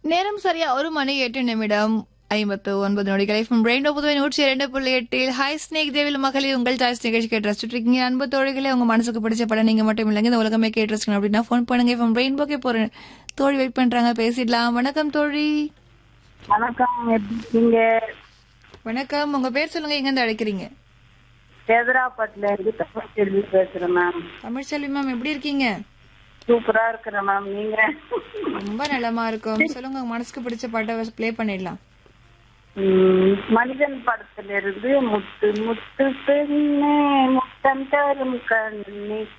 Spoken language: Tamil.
நேரம் சரியா ஒரு மணி எட்டு நிமிடம் ஐம்பத்து ஒன்பது நொடிகளை ஃப்ரம் ரெயின்போ புதுவை நூற்றி இரண்டு புள்ளி எட்டில் ஹாய் ஸ்னேக் தேவில் மகளிர் உங்கள் சாய்ஸ் நிகழ்ச்சி கேட்டு ரசிச்சுட்டு இருக்கீங்க அன்பு தோழிகளே உங்க மனசுக்கு பிடிச்ச படம் நீங்க மட்டும் இல்லைங்க இந்த உலகமே கேட்டு ரசிக்கணும் அப்படின்னா ஃபோன் பண்ணுங்க ஃப்ரம் ரெயின்போக்கே போறேன் தோழி வெயிட் பண்றாங்க பேசிடலாம் வணக்கம் தோழி வணக்கம் எப்படி இருக்கீங்க வணக்கம் உங்க பேர் சொல்லுங்க எங்க இருந்து அழைக்கிறீங்க சேதராப்பட்டுல இருந்து தமிழ் செல்வி பேசுறேன் மேம் தமிழ்செல்வி மேம் எப்படி இருக்கீங்க சூப்பரா இருக்கிறேன் மேம் நீங்க ரொம்ப நலமா இருக்கும் சொல்லுங்க உங்க மனசுக்கு பிடிச்ச பாட்டை ப்ளே பண்ணிடலாம் ம், மனிதன் படத்துல இருந்து முத்து முத்து பெண்ணே முத்தம் தரும் கண்ணே